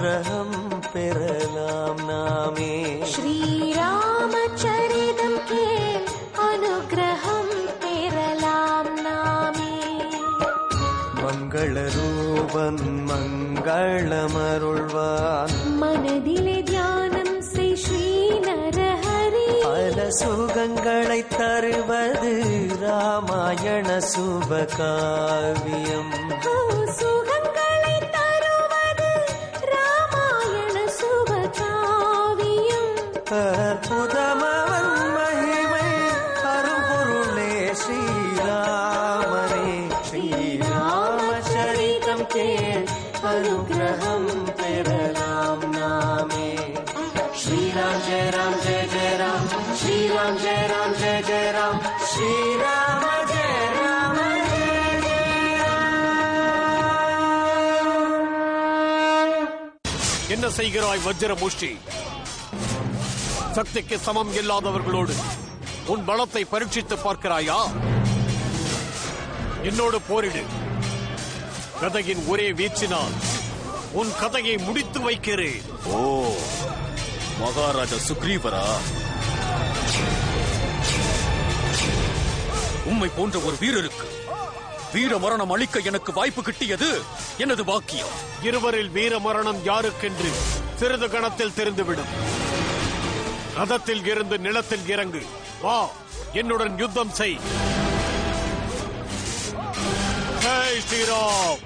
அனுகிரகம் பெறலாம் நாமே ஸ்ரீராமச்சரிதம் கேள் அனுகிரகம் பெறலாம் நாமே மங்கள ரூபன் மங்களமருள்வான் மனதிலே தியானம் செய் ஸ்ரீ நரஹரி பல சுகங்களை தருவது ராமாயண சுபகாவியம் ஓ, சுகங்களை தருவது ராமாயண சுபகாவியம் அற்புதமவன் மகிமை அரும்பொருளே ஸ்ரீராமரே ஸ்ரீராமச்சரிதம் கேள் அனுகிரகம் பெறலாம் நாமே ஸ்ரீராம் ஜெய ராம் ஜெய ஜெய ராம் ஸ்ரீராம் ஜெய ராம் ஜெய ஜெய ராம் ஸ்ரீராம ஜெய ராம ஜெய ஜெய ராம் என்ன செய்கிறாய் வஜ்ர முஷ்டி சக்திக்கு சமம் இல்லாதவர்களோடு உன் பலத்தை பரீட்சித்து பார்க்கிறாயா என்னோடு போரிடு கதையின் ஒரே வீச்சினால் உன் கதையை முடித்து வைக்கிறேன் ஓ மகாராஜா சுக்ரீவரா உம்மை போன்ற ஒரு வீரருக்கு வீர மரணம் அளிக்க எனக்கு வாய்ப்பு கிட்டியது எனது பாக்கியம் இருவரில் வீர மரணம் யாருக்கென்று சிறிது கணத்தில் தெரிந்துவிடும் ரதத்தில் இருந்து நிலத்தில் இறங்கு வா என்னுடன் யுத்தம் செய் ஜெய் ஸ்ரீராம்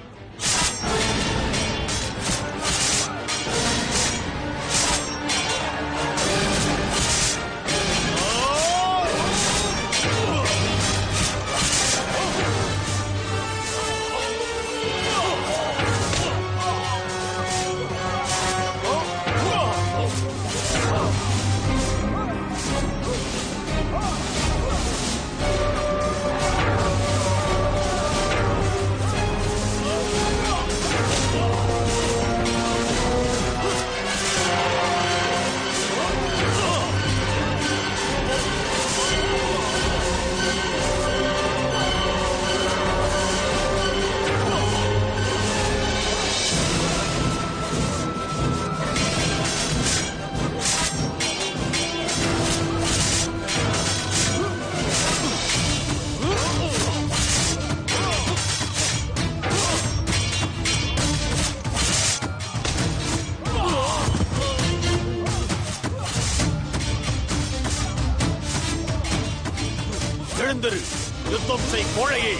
எழுந்திரு யுத்தம் செய் கோழையே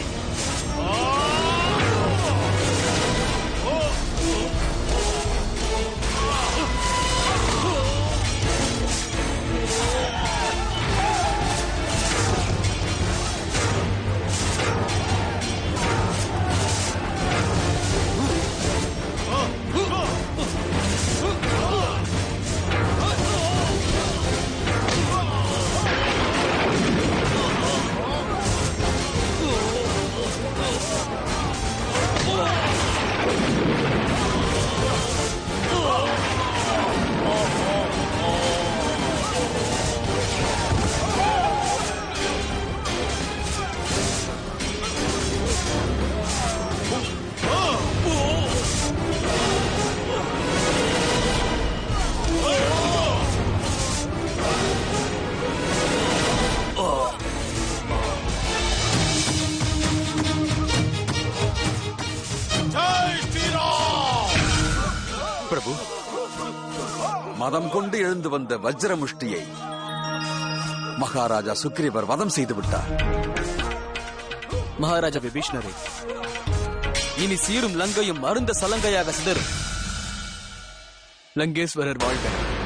ஜெய் ஸ்ரீராம் பிரபு மதம் கொண்டு எழுந்து வந்த வஜ்ர முஷ்டியை மகாராஜா சுக்ரீவர் வதம் செய்து விட்டார் மகாராஜா விபீஷ்ணரே இனி சீரும் லங்கையும் அருந்த சலங்கையாக சிதறும் லங்கேஸ்வரர் வாழ்க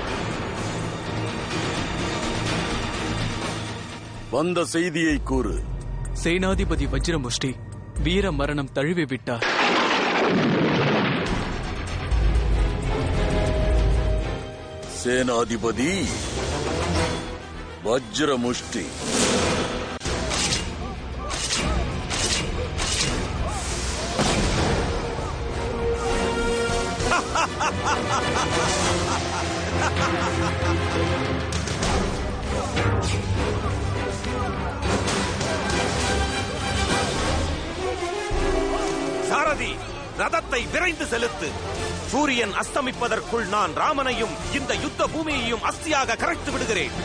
வந்த செய்தியை கூறு சேனாதிபதி வஜ்ரமுஷ்டி வீர மரணம் தழுவி விட்டார் சேனாதிபதி வஜ்ர முஷ்டி சாரதி ரதத்தை விரைந்து செலுத்து சூரியன் அஸ்தமிப்பதற்குள் நான் ராமனையும் இந்த யுத்த பூமியையும் அஸ்தியாக கரைத்து விடுகிறேன்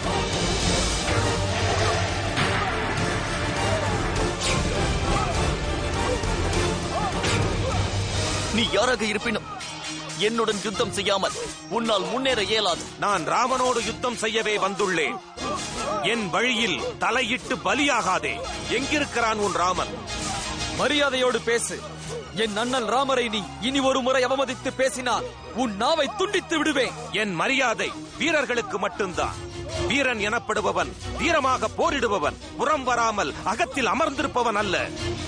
நீ யாராக இருப்பினும் என்னுடன் யுத்தம் செய்யாமல் உன்னால் முன்னேற இயலாது நான் ராமனோடு யுத்தம் செய்யவே வந்துள்ளேன் என் வழியில் தலையிட்டு பலியாகாதே எங்கிருக்கிறான் உன் ராமன் மரியாதையோடு பேசு என் அண்ணன் ராமரை நீ இனி ஒரு முறை அவமதித்து பேசினால் உன் நாவை துண்டித்து விடுவேன் என் மரியாதை வீரர்களுக்கு மட்டும்தான் வீரன் எனப்படுபவன் வீரமாக போரிடுபவன் புறம் வராமல் அகத்தில் அமர்ந்திருப்பவன் அல்ல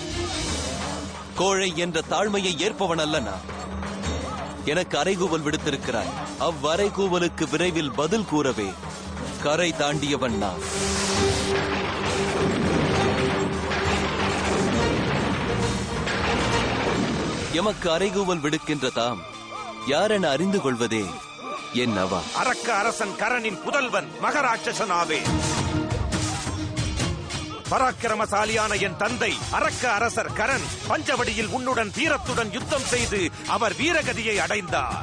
கோழை என்ற தாழ்மையை ஏற்பவன் அல்ல நான் எனக்கு அறைகூவல் விடுத்திருக்கிறாய் அவ்வரைகூவலுக்கு விரைவில் பதில் கூறவே கரை தாண்டியவன் நான் எமக்கு அறைகூவல் விடுக்கின்ற தாம் யாரென அறிந்து கொள்வதே என் அவா அரக்க அரசன் கரனின் புதல்வன் மகராட்சசனாவே பராக்கிரமசாலியான என் தந்தை அரக்க அரசர் கரன் பஞ்சவடியில் உன்னுடன் வீரத்துடன் யுத்தம் செய்து அவர் வீரகதியை அடைந்தார்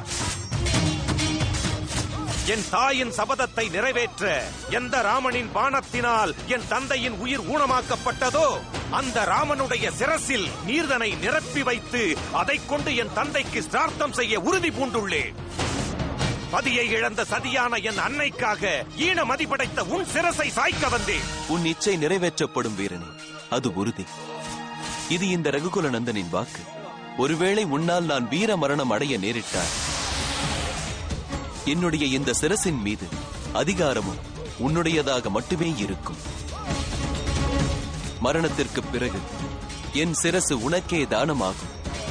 என் தாயின் சபதத்தை நிறைவேற்ற எந்த ராமனின் பானத்தினால் என் தந்தையின் உயிர் ஊனமாக்கப்பட்டதோ அந்த ராமனுடைய சிரசில் நீர்தனை நிரப்பி வைத்து அதைக் கொண்டு என் தந்தைக்கு சிரார்த்தம் செய்ய உறுதி பூண்டுள்ளேன் பதியை இழந்த சதியான என் அன்னைக்காக ஈன மதிப்படைத்த உன் சிரசை சாய்க்க வந்தேன் உன் இச்சை நிறைவேற்றப்படும் வீரனே அது உறுதி இது இந்த ரகுகுல நந்தனின் வாக்கு ஒருவேளை உன்னால் நான் வீர மரணம் அடைய நேரிட்டார் என்னுடைய இந்த சிரசின் மீது அதிகாரமும் உன்னுடையதாக மட்டுமே இருக்கும் மரணத்திற்கு பிறகு என் சிரசு உனக்கே தானமாகும்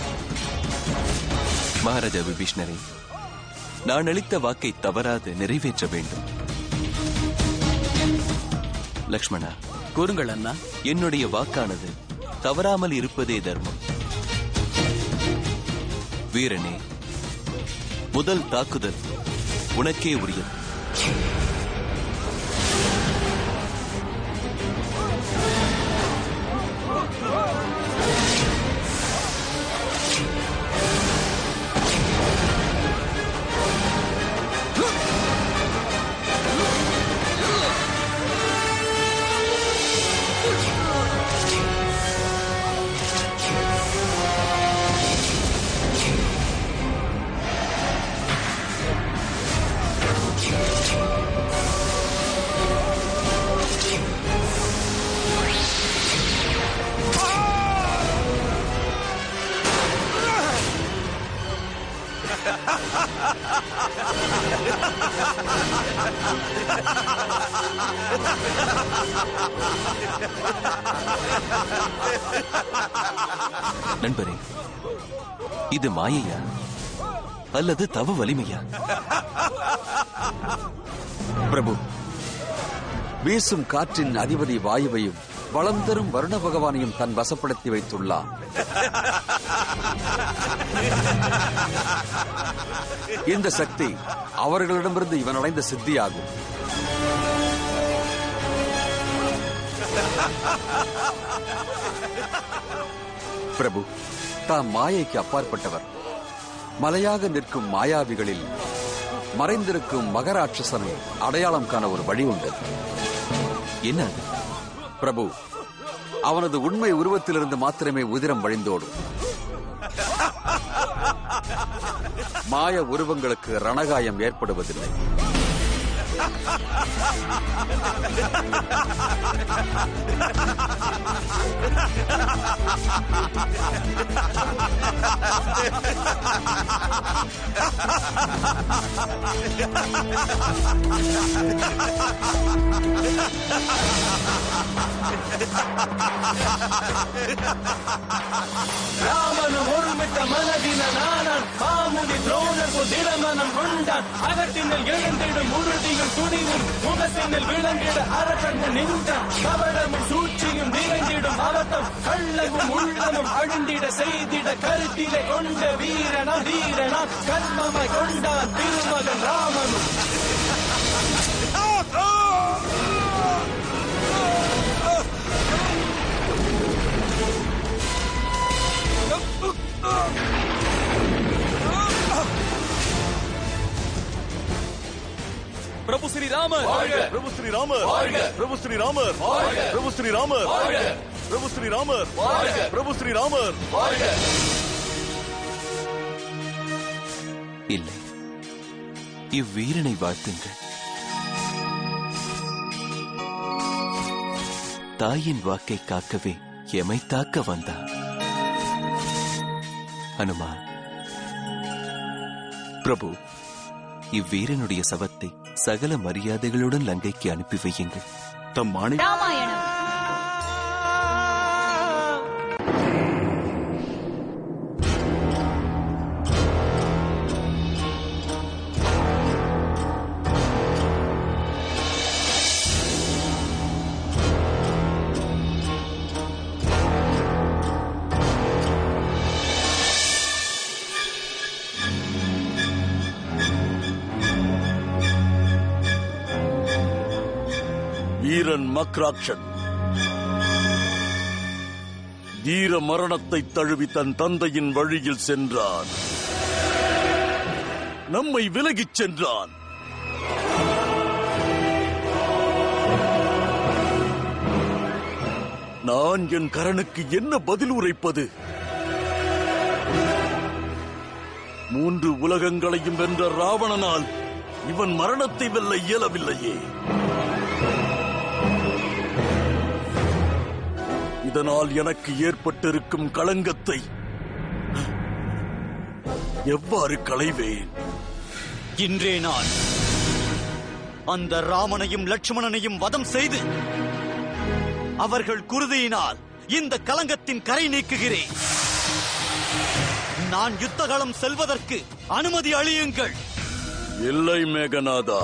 மகாராஜா விபீஷ்ணரே நான் அளித்த வாக்கை தவறாது நிறைவேற்ற வேண்டும் லக்ஷ்மணா கூறுங்கள் அண்ணா என்னுடைய வாக்கானது தவறாமல் இருப்பதே தர்மம் வீரனே முதல் தாக்குதல் உனக்கே உரியது நண்பரே இது மாயையா அல்லது தவ வலிமையா பிரபு வீசும் காற்றின் அதிபதி வாயுவையும் வளம் தரும் வருண பகவானையும் தன் வசப்படுத்தி வைத்துள்ளான் இந்த சக்தி அவர்களிடமிருந்து இவன் அடைந்த சித்தியாகும் பிரபு தாம் மாயைக்கு அப்பாற்பட்டவர் மலையாக நிற்கும் மாயாவிகளில் மறைந்திருக்கும் மகராட்சசனை அடையாளம் காண ஒரு வழி உண்டு என்ன அது? பிரபு அவனது உண்மை உருவத்திலிருந்து மாத்திரமே உதிரம் வழிந்தோடும் மாய உருவங்களுக்கு ரணகாயம் ஏற்படுவதில்லை ராமனும் ஒருமித்த மனதின நானான் மாமுனி துரோணர் திடமனம் கொண்டான் அகத்தினில் எழுந்திடும் உறுதியும் துணிவும் முகத்தினில் விளங்கிட அரக்கன் நின்றான் கபடமும் சூழ்ச்சியும் நிறைந்திடும் அவத்தம் கள்ளமும் உள்ளமும் அழிந்திட செய்திட கருத்திலே கொண்ட வீரனா வீரனா கர்மமாய் கொண்டான் திருமகன் ராமனும் Ah! ஸ்ரீராமர் பிரபு ஸ்ரீராமர் பிரபு ஸ்ரீராமர் பிரபு ஸ்ரீராமர் பிரபு ஸ்ரீராமர் பிரபு ஸ்ரீராமர் இல்லை இவ்வீரனை வாழ்த்துங்கள் தாயின் வாக்கை காக்கவே எமை தாக்க வந்தான் அனுமான் பிரபு இவ்வீரனுடைய சவத்தை சகல மரியாதைகளுடன் லங்கைக்கு அனுப்பி வையுங்கள் தம் மாணி ராமாயணம் வீரன் மக்ராக்ஷன் தீர மரணத்தை தழுவி தன் தந்தையின் வழியில் சென்றான் நம்மை விலகிச் சென்றான் நான் என் கரனுக்கு என்ன பதில் உரைப்பது மூன்று உலகங்களையும் வென்ற ராவணனால் இவன் மரணத்தை வெல்ல இயலவில்லையே இதனால் எனக்கு ஏற்பட்டிருக்கும் களங்கத்தை எவ்வாறு களைவேன் இன்றே நான் அந்த ராமனையும் லட்சுமணனையும் வதம் செய்து அவர்கள் குருதியினால் இந்த கலங்கத்தின் கரை நீக்குகிறேன் நான் யுத்தகளம் செல்வதற்கு அனுமதி அளியுங்கள் இல்லை மேகநாதா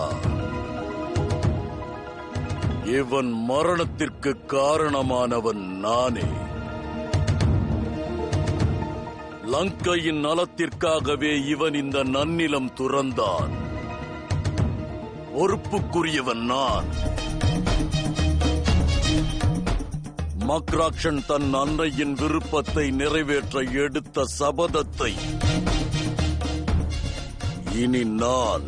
இவன் மரணத்திற்கு காரணமானவன் நானே லங்கையின் நலத்திற்காகவே இவன் இந்த நன்னிலம் துறந்தான் பொறுப்புக்குரியவன் நான் மக்ராக்ஷன் தன் அன்னையின் விருப்பத்தை நிறைவேற்ற எடுத்த சபதத்தை இனி நான்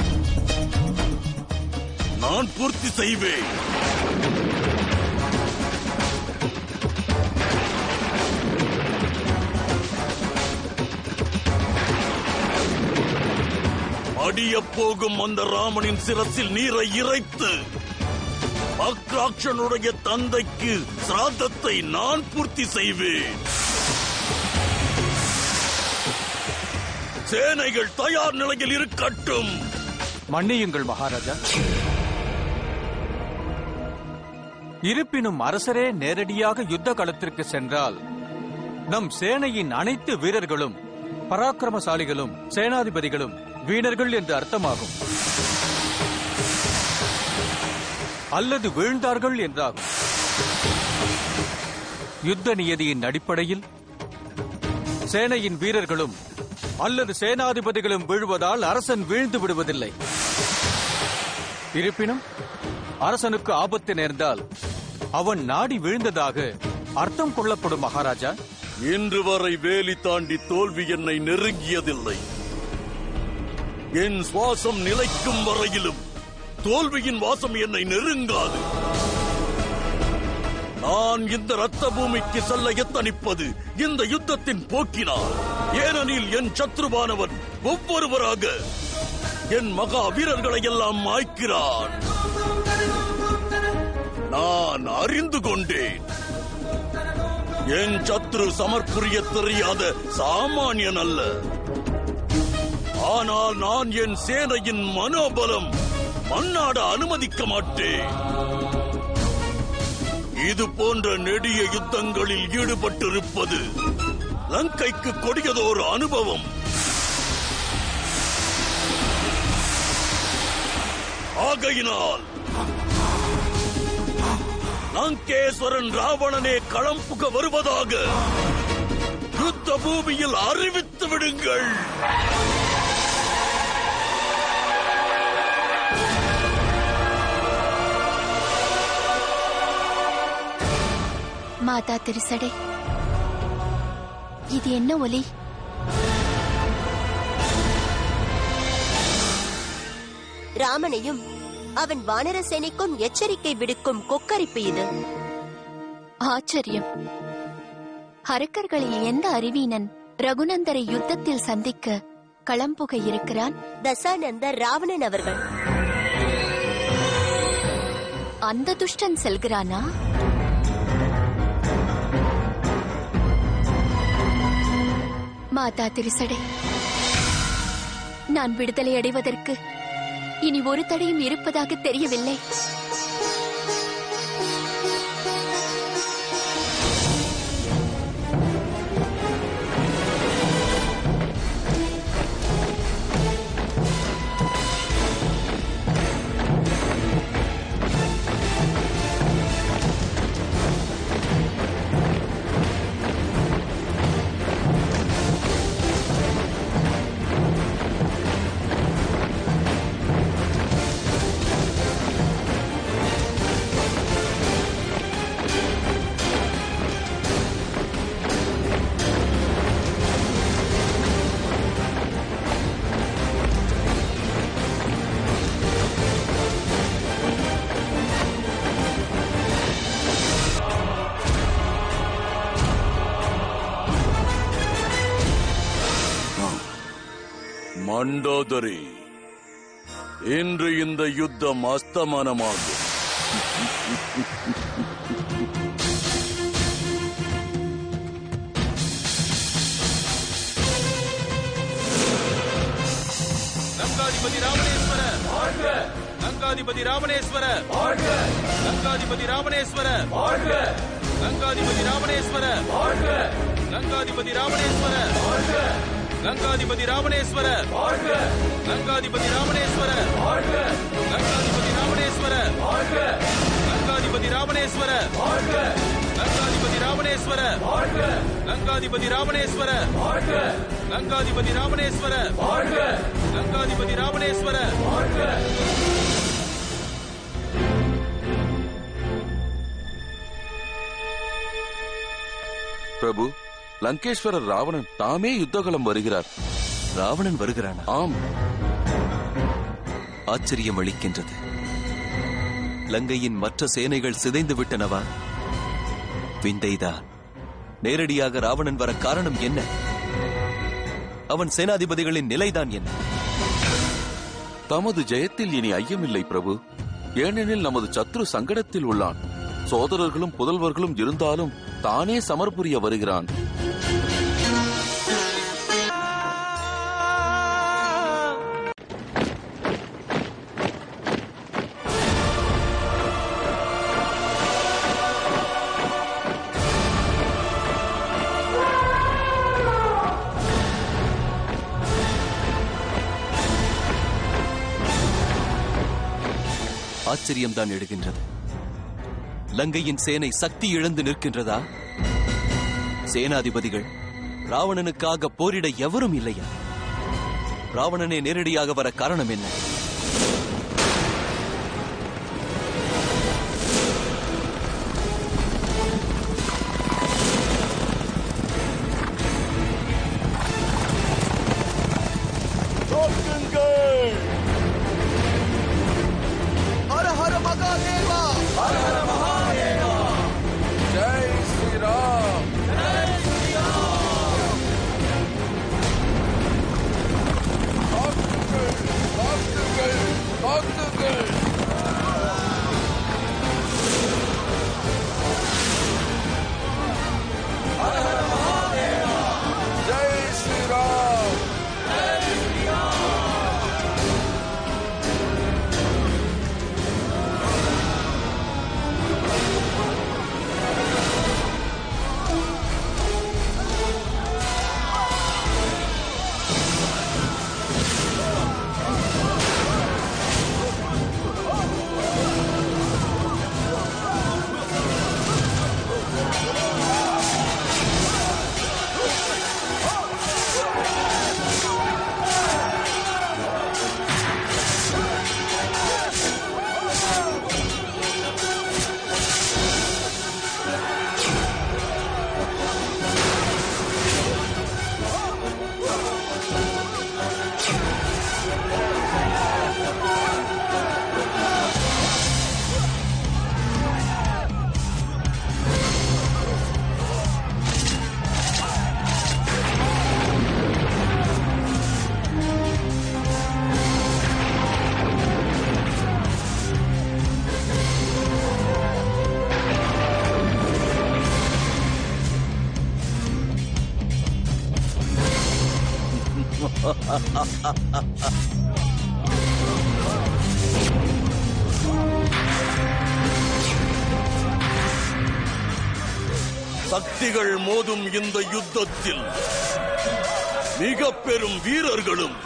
நான் பூர்த்தி செய்வேன் அடியப் போகும் அந்த ராமனின் சிரசில் நீரை இறைத்து அக்ராட்சனுடைய தந்தைக்கு சிராதத்தை நான் பூர்த்தி செய்வேன் சேனைகள் தயார் நிலையில் இருக்கட்டும் மன்னியுங்கள் மகாராஜா இருப்பினும் அரசரே நேரடியாக யுத்த களத்திற்கு சென்றால் நம் சேனையின் அனைத்து வீரர்களும் பராக்கிரமசாலிகளும் சேனாதிபதிகளும் வீணர்கள் என்று அர்த்தமாகும் அல்லது வீழ்ந்தார்கள் என்றாகும் யுத்த நியதியின் அடிப்படையில் சேனையின் வீரர்களும் அல்லது சேனாதிபதிகளும் வீழ்வதால் அரசன் வீழ்ந்து விடுவதில்லை இருப்பினும் அரசனுக்கு ஆபத்து நேர்ந்தால் அவன் நாடி வீழ்ந்ததாக அர்த்தம் கொள்ளப்படும் மகாராஜா இன்று வரை வேலி தாண்டி தோல்வி என்னை நெருங்கியதில்லை என் சுவாசம் நிலைக்கும் வரையிலும் தோல்வியின் வாசம் என்னை நெருங்காது நான் இந்த ரத்த பூமிக்கு செல்ல எத்தனிப்பது இந்த யுத்தத்தின் போக்கினால் ஏனெனில் என் சத்ருவானவன் ஒவ்வொருவராக என் மகா வீரர்களை எல்லாம் மாய்க்கிறான் நான் அறிந்து கொண்டேன் என் சத்ரு சமர்புரிய தெரியாத சாமானியன் அல்ல ஆனால் நான் என் சேனையின் மனோபலம் மண்ணாட அனுமதிக்க மாட்டேன் இது போன்ற நெடிய யுத்தங்களில் ஈடுபட்டிருப்பது லங்கைக்கு கொடியதோர் அனுபவம் ஆகையினால் லங்கேஸ்வரன் ராவணனே களம் புக வருவதாக யுத்த பூமியில் அறிவித்து விடுங்கள் மாதா திருசடை இது என்ன ஒலி ராமனையும் அவன் வானர சேனைக்கும் எச்சரிக்கை விடுக்கும் கொக்கரிப்பு இது ஆச்சரியம் அரக்கர்களில் எந்த அறிவீனன் ரகுநந்தரை யுத்தத்தில் சந்திக்க களம்புக இருக்கிறான் தசானந்த ராவணன் அவர்கள் அந்த துஷ்டன் செல்கிறானா மாதா திருசடை நான் விடுதலை அடைவதற்கு இனி ஒரு தடையும் இருப்பதாக தெரியவில்லை மண்டோதரி இன்று இந்த யுத்தம் அஸ்தமனமாகும் லங்காதிபதி ராவணேஸ்வர வாழ்க லங்காதிபதி ராவணேஸ்வர வாழ்க லங்காதிபதி ராவணேஸ்வர வாழ்க லங்காதிபதி ராவணேஸ்வர வாழ்க லங்காதிபதி ராவணேஸ்வர வாழ்க லங்காதிபதி ராவணேஸ்வர வாழ்க லங்காதிபதி ராவணேஸ்வர வாழ்க லங்காதிபதி ராவணேஸ்வர வாழ்க லங்காதிபதி ராவணேஸ்வர வாழ்க லங்காதிபதி ராவணேஸ்வர வாழ்க லங்காதிபதி ராவணேஸ்வர வாழ்க லங்காதிபதி ராவணேஸ்வர வாழ்க லங்காதிபதி ராவணேஸ்வர வாழ்க பிரபு லங்கேஸ்வரர் ராவணன் தாமே யுத்தகலம் வருகிறார் ராவணன் வருகிறானா ஆம் ஆச்சரியம் அளிக்கின்றது லங்கையின் மற்ற சேனைகள் சிதைந்து விட்டனவா விந்தைதான் நேரடியாக ராவணன் வர காரணம் என்ன அவன் சேனாதிபதிகளின் நிலைதான் என்ன தமது ஜெயத்தில் இனி ஐயமில்லை பிரபு ஏனெனில் நமது சத்ரு சங்கடத்தில் உள்ளான் சோதரர்களும் புதல்வர்களும் இருந்தாலும் தானே சமர்புரிய வருகிறான் ஆச்சரியம்தான் எழுகின்றது லங்கையின் சேனை சக்தி இழந்து நிற்கின்றதா சேனாதிபதிகள் ராவணனுக்காக போரிட எவரும் இல்லையா ராவணனே நேரடியாக வர காரணம் என்ன ஹர ஹர மகாதேவா ஹர ஹர மகாதேவா ஜெய் ஸ்ரீராம் டாக்டர் சக்திகள் மோதும் இந்த யுத்தத்தில் மிக பெரும் வீரர்களும்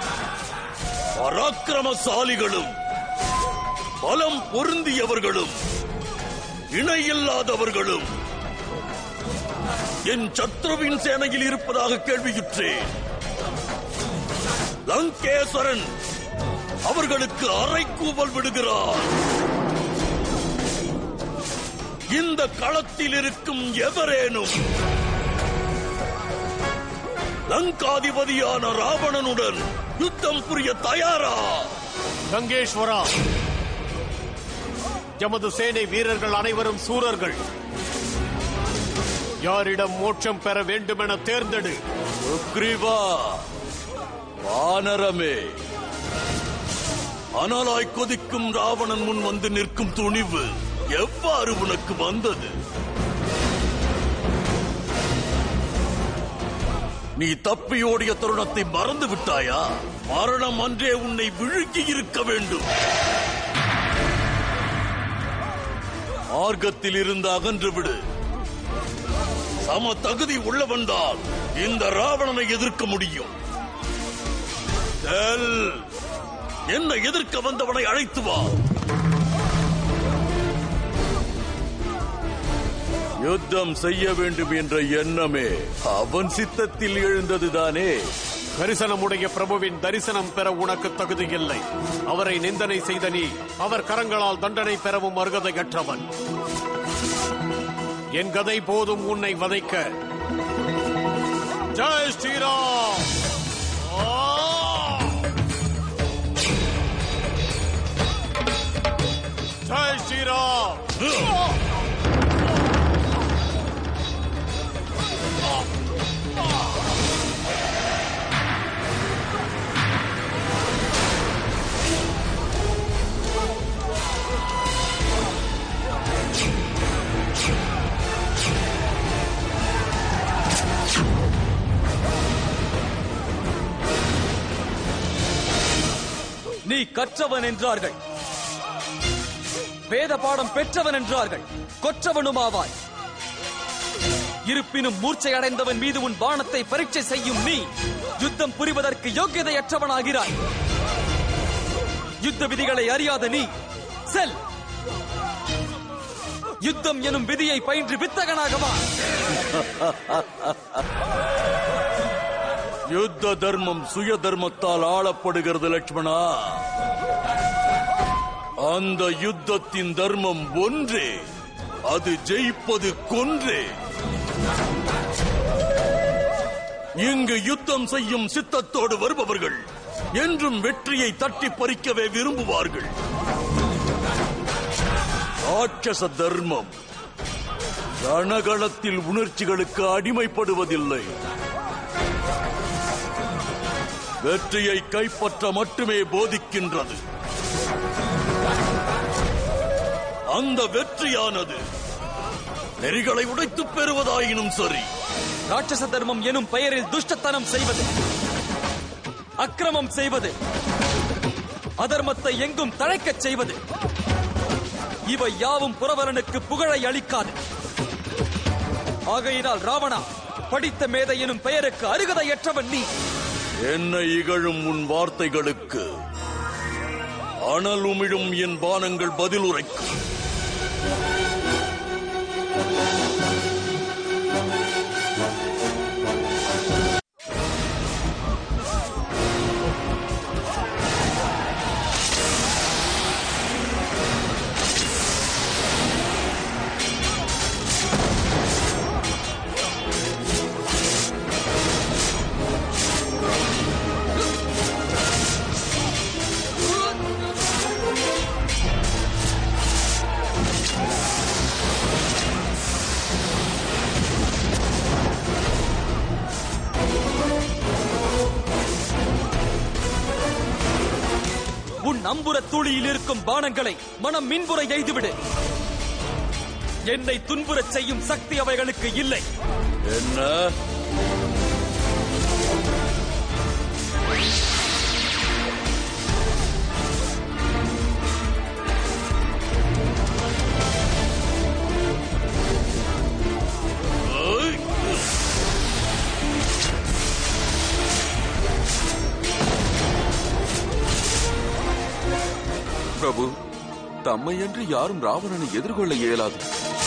பராக்கிரமசாலிகளும் பலம் பொருந்தியவர்களும் இணையில்லாதவர்களும் என் சத்ருவின் சேனையில் இருப்பதாக கேள்வியுற்றேன் லங்கேஸ்வரன் அவர்களுக்கு அரைக்கூவல் விடுகிறார் இந்த களத்தில் இருக்கும் எவரேனும் லங்காதிபதியான ராவணனுடன் யுத்தம் புரிய தயாரா கங்கேஸ்வரா எமது சேனை வீரர்கள் அனைவரும் சூரர்கள் யாரிடம் மோட்சம் பெற வேண்டுமென தேர்ந்தெடு சுக்ரீவா வானரமே அனலாய் கொதிக்கும் ராவணன் முன் வந்து நிற்கும் துணிவு எவ்வாறு உனக்கு வந்தது நீ தப்பியோடிய தருணத்தை மறந்து விட்டாயா மரணம் அன்றே உன்னை விழுங்கி இருக்க வேண்டும் மார்க்கத்தில் இருந்து அகன்று விடு சம தகுதி உள்ளவன்தான் இந்த ராவணனை எதிர்க்க முடியும் செல். என்னை எதிர்க்க வந்தவனை அழைத்து வா யுத்தம் செய்ய வேண்டும் என்ற எண்ணமே அவன் சித்தத்தில் எழுந்ததுதானே தரிசனமுடைய பிரபுவின் தரிசனம் பெற உனக்கு தகுதி இல்லை அவரை நிந்தனை செய்த நீ அவர் கரங்களால் தண்டனை பெறவும் அருகதையற்றவன் என் கதை போதும் உன்னை வதைக்க ஜெய் ஸ்ரீராம் ஆ! ஜெய் ஸ்ரீராம் நீ கற்றவன் என்றார்கள் வேத பாடம் பெற்றவன் என்றார்கள் கொற்றவனுமாவாய் இருப்பினும் மூர்ச்சை அடைந்தவன் மீது உன் பானத்தை பரீட்சை செய்யும் நீ யுத்தம் புரிவதற்கு யோக்கியதையற்றவனாகிறாய் யுத்த விதிகளை அறியாத நீ செல் யுத்தம் எனும் விதியை பயின்று வித்தகனாகவா யுத்த தர்மம் சுய தர்மத்தால் ஆளப்படுகிறது லட்சுமணா அந்த யுத்தத்தின் தர்மம் ஒன்றே அது ஜெயிப்பது கொன்றே இங்கு யுத்தம் செய்யும் சித்தத்தோடு வருபவர்கள் என்றும் வெற்றியை தட்டி பறிக்கவே விரும்புவார்கள் ராட்சச தர்மம் ரணகளத்தில் உணர்ச்சிகளுக்கு அடிமைப்படுவதில்லை வெற்றியை கைப்பற்ற மட்டுமே போதிக்கின்றது அந்த வெற்றியானது நெறிகளை உடைத்து பெறுவதாயினும் சரி ராட்சச தர்மம் எனும் பெயரில் துஷ்டத்தனம் செய்வது அக்கிரமம் செய்வது அதர்மத்தை எங்கும் தழைக்கச் செய்வது இவை யாவும் புறவரனுக்கு புகழை அளிக்காது ஆகையினால் ராவணா படித்த மேதை எனும் பெயருக்கு அருகதையற்றவன் நீ என்னை இகழும் உன் வார்த்தைகளுக்கு அனல் உமிழும் என் பானங்கள் பதில் உரைக்கும் உன் அம்புர தூளியில் இருக்கும் பானங்களை மனம் மின்புற எய்துவிடு என்னை துன்புறச் செய்யும் சக்தி அவைகளுக்கு இல்லை என்ன தம்மையன்று யாரும் ராவணனை எதிர்கொள்ள இயலாது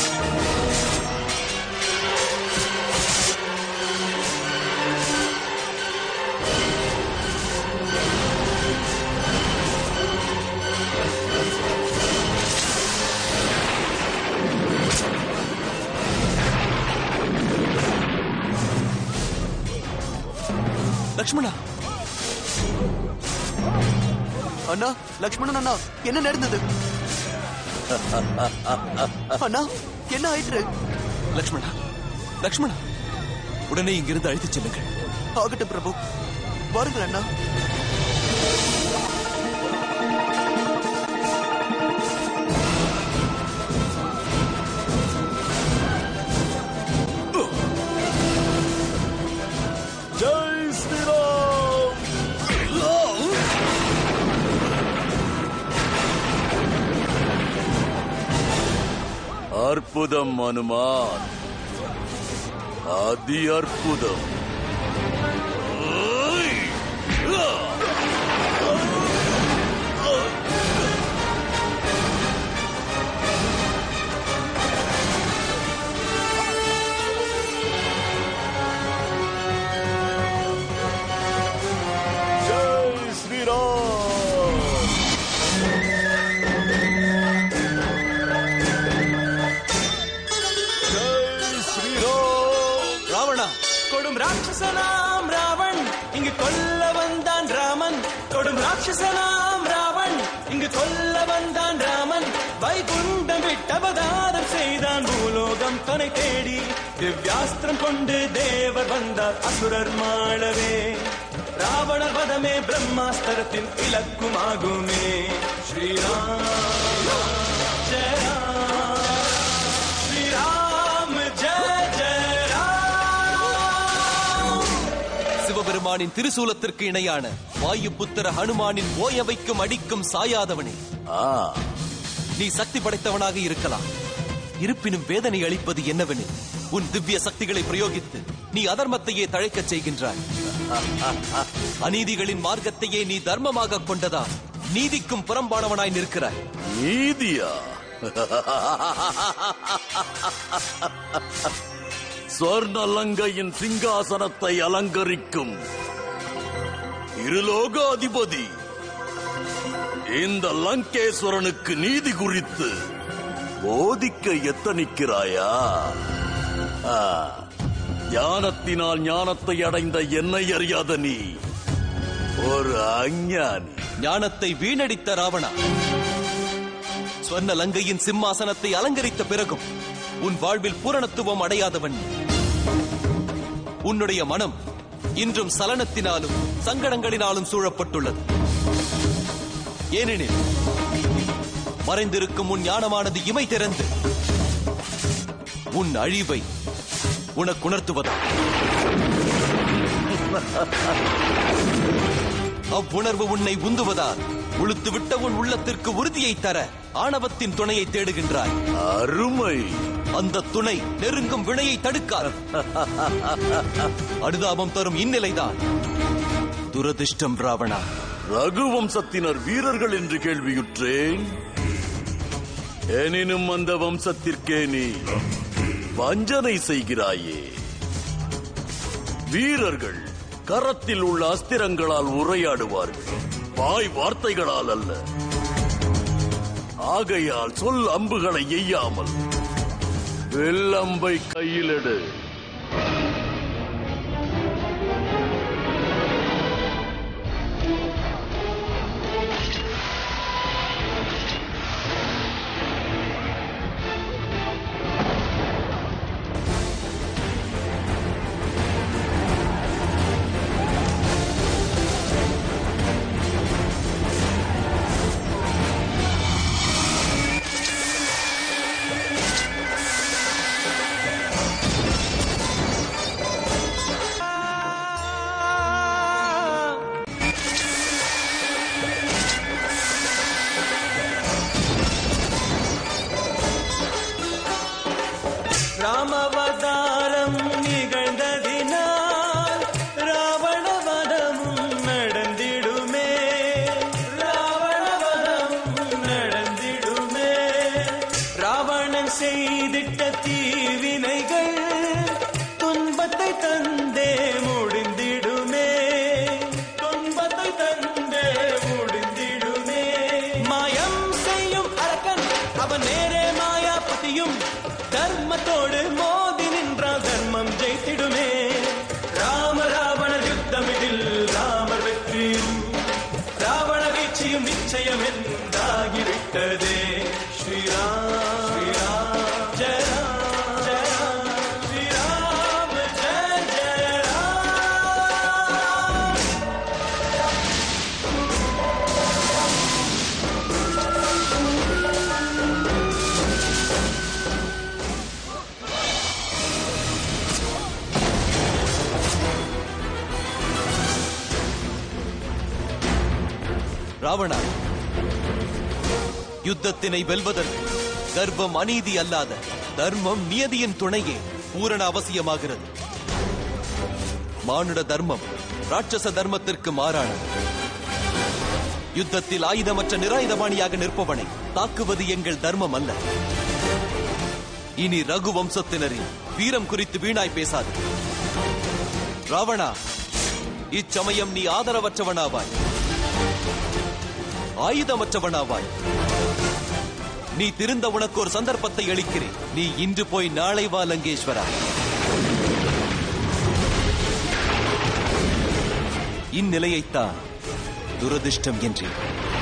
லக்ஷ்மணா அண்ணா லக்ஷ்மணன் அண்ணா என்ன நடந்தது அண்ணா என்ன ஆயிற்று லக்ஷ்மணா லக்ஷ்மணா உடனே இங்கிருந்து அழைத்துச் செல்லுங்கள் ஆகட்டும் பிரபு வாருங்கள் அண்ணா ஜெய் ஸ்ரீராம் அற்புதம் அனுமான் அதி அற்புதம் ஓய்! ஆ! ஜெய் ஸ்ரீராம் ஜெய் ஸ்ரீராம் ராவணா கொடும் ராட்சசனாம் ராவன் இங்கு கொல்ல வந்தான் ராமன் கொடும் ராட்சசனாம் ராவன் இங்கு கொல்ல வந்தான் ராமன் வைகுண்டம் விட்டு அவதாரம் செய்தான் பூலோகம் தனை தேடி திவ்யாஸ்திரம் கொண்டு தேவர் வந்தார் அசுரர் மாளவே ராவணர் வதமே பிரம்மாஸ்திரத்தின் இலக்குமாகுமே ஸ்ரீராம் ஜெய ராம் ஸ்ரீராம் ஜெய ஜெய ராம் சிவபெருமானின் திருசூலத்திற்கு இணையான வாயு புத்திர ஹனுமானின் ஓய வைக்கும் அடிக்கும் சாயாதவனே நீ சக்தி படைத்தவனாக இருக்கலாம் இருப்பினும் வேதனை அளிப்பது என்னவெனில் உன் திவ்ய சக்திகளை பிரயோகித்து நீ அதர்மத்தையே தழைக்கச் செய்கின்றாய் அநீதிகளின் மார்க்கத்தையே நீ தர்மமாக கொண்டதா நீதிக்கும் புறம்பானவனாய் நிற்கிறாய் நீதியா ஸ்வர்ணலங்கையின் சிங்காசனத்தை அலங்கரிக்கும் இருலோக அதிபதி இந்த லங்கேஸ்வரனுக்கு நீதி குறித்து போதிக்க எத்தனிக்கிறாயா ஆ, ஞானத்தினால் ஞானத்தை அடைந்த என்னை அறியாத நீ ஒரு அஞ்ஞானி ஞானத்தை வீணடித்த ராவணா சொன்ன லங்கையின் சிம்மாசனத்தை அலங்கரித்த பிறகும் உன் வாழ்வில் பூரணத்துவம் அடையாதவன் நீ. உன்னுடைய மனம் இன்றும் சலனத்தினாலும் சங்கடங்களினாலும் சூழப்பட்டுள்ளது ஏனெனில் மறைந்திருக்கும் உன் ஞானமானது இமை திறந்து உன் அழிவை உனக்குணர்த்துவதா அவ்வுணர்வு உன்னை உந்துவதால் உளுத்துவிட்ட உன் உள்ளத்திற்கு உறுதியை தர ஆணவத்தின் துணையை தேடுகின்றாய் அருமை அந்த துணை நெருங்கும் வினையை தடுக்காது அனுதாபம் தரும் இந்நிலைதான் துரதிர்ஷ்டம் ராவணா ரகுவம்சத்தினர் வீரர்கள் என்று கேள்வியுற்றேன் எனினும் அந்த வம்சத்திற்கே நீ வஞ்சனை செய்கிறாயே வீரர்கள் கரத்தில் உள்ள அஸ்திரங்களால் உரையாடுவார்கள் வாய் வார்த்தைகளால் அல்ல ஆகையால் சொல் அம்புகளை எய்யாமல் வெள்ளம்பை கையிலெடு ராமவதாரம் நிகழ்ந்ததினால் ராவணவதமும் நடந்திடுமே ராவணவதமும் நடந்திடுமே செய்திட்ட தீவினைகள் துன்பத்தை தந்தே முடிந்திடுமே துன்பத்தை தந்தே முடிந்திடுமே மாயம் செய்யும் அரக்கன் அவன் நேரே மாயாபதியும் தர்மத்தோடு மோதி நின்றால் தர்மம் ஜெயித்திடுமே ராம ராவணர் யுத்தமிதில் ராமர் வெற்றியும் ராவண வீழ்ச்சியும் நிச்சயம் என்றாகிவிட்டதே ஸ்ரீராம் ஸ்ரீராம் ஜெய ராம், ஜெய ராம், ஸ்ரீராம் ஜெய ஜெய ராம் ராவணா யுத்தத்தினை வெல்வதற்கு கர்வம் அநீதி அல்லாத தர்மம் நியதியின் துணையே பூரண அவசியமாகிறது மானுட தர்மம் ராட்சச தர்மத்திற்கு மாறானது யுத்தத்தில் ஆயுதமற்ற நிராயுதபாணியாக நிற்பவனை தாக்குவது எங்கள் தர்மம் அல்ல இனி ரகு வம்சத்தினரின் வீரம் குறித்து வீணாய் பேசாது ராவணா இச்சமயம் நீ ஆதரவற்றவனாவாய் ஆயுதமற்றவனாவாய் நீ திருந்த உனக்கு ஒரு சந்தர்ப்பத்தை அளிக்கிறேன் நீ இன்று போய் நாளை வா லங்கேஸ்வரா இந்நிலையைத்தான் துரதிர்ஷ்டம் என்றேன்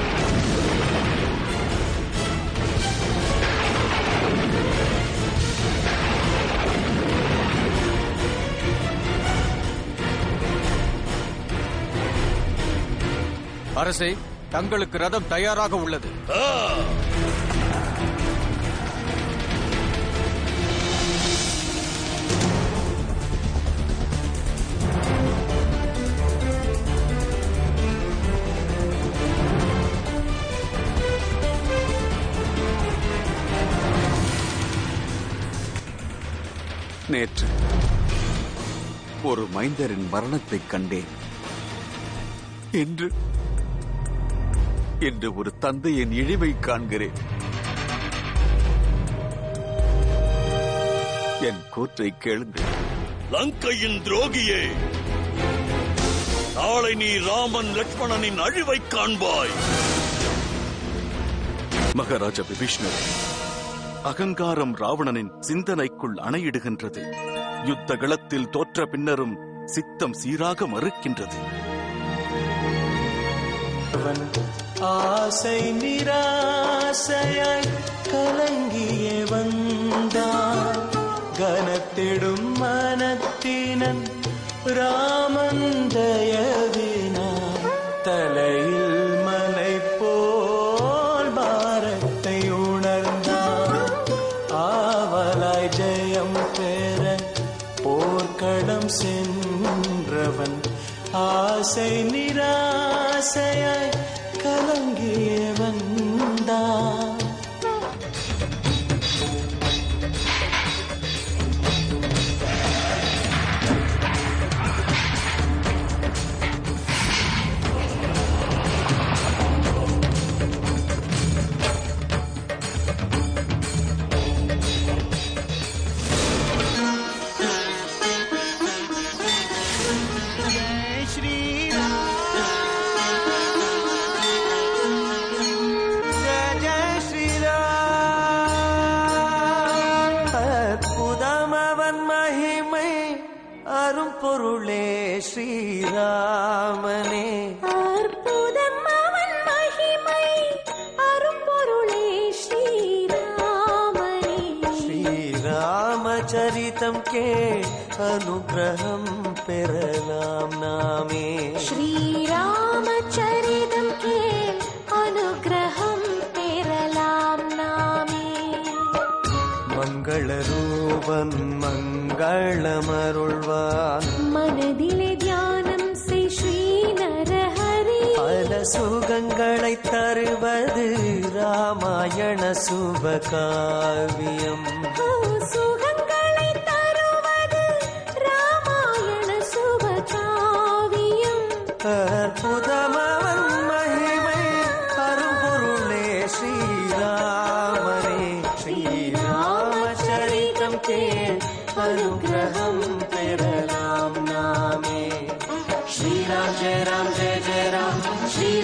அரசே தங்களுக்கு ரதம் தயாராக உள்ளது நேற்று ஒரு மைந்தரின் மரணத்தைக் கண்டேன் இன்று இன்று ஒரு தந்தையின் இழிவை காண்கிறேன் என் கூற்றை கேளுங்கள் லங்கையின் துரோகியே நாளை நீ ராமன் லட்சுமணனின் அழிவைக் காண்பாய் மகாராஜா விபீஷ்ணர் அகங்காரம் ராவணனின் சிந்தனைக்குள் அணையிடுகின்றது யுத்த களத்தில் தோற்ற பின்னரும் சித்தம் சீராக மறுக்கின்றது அவன் ஆசை நிராசையாய் கலங்கிய வந்தான் கனத்திடும் மனத்தினன் ராமந்தயவினான் தலையில் மலை போல் பாரத்தை உணர்ந்தான் ஆவலாய் ஜெயம் பெற போர்க்களம் சென்றவன் ஆசை நிராசையாய் கலங்கிய வந்தான் அற்புதம் அவன் மகிமை அரும் பொருளே ஸ்ரீராமனே அற்புதம் அவன் மகிமை அரும்பொருளே ஸ்ரீராமனே ஸ்ரீராமச்சரிதம் கே அனுகிரகம் பெறலாம் நாமே ஸ்ரீராமச்சரிதம் கேள் அனுகிரகம் பெறலாம் நாமே மங்கள ரூபன் மங்களமருள்வான் மனதிலே தியானம் செய் ஸ்ரீ நரஹரி பல சுகங்களை தருவது ராமாயண சுபகாவியம் ஓ, சுகங்களை தருவது ராமாயண சுபகாவியம் அற்புதமவன் மகிமை அரும்பொருளே ஸ்ரீராமனே Srirama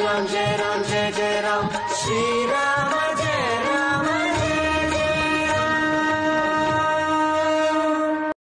Ram Jai Ram Jai Jai Ram Shri Ram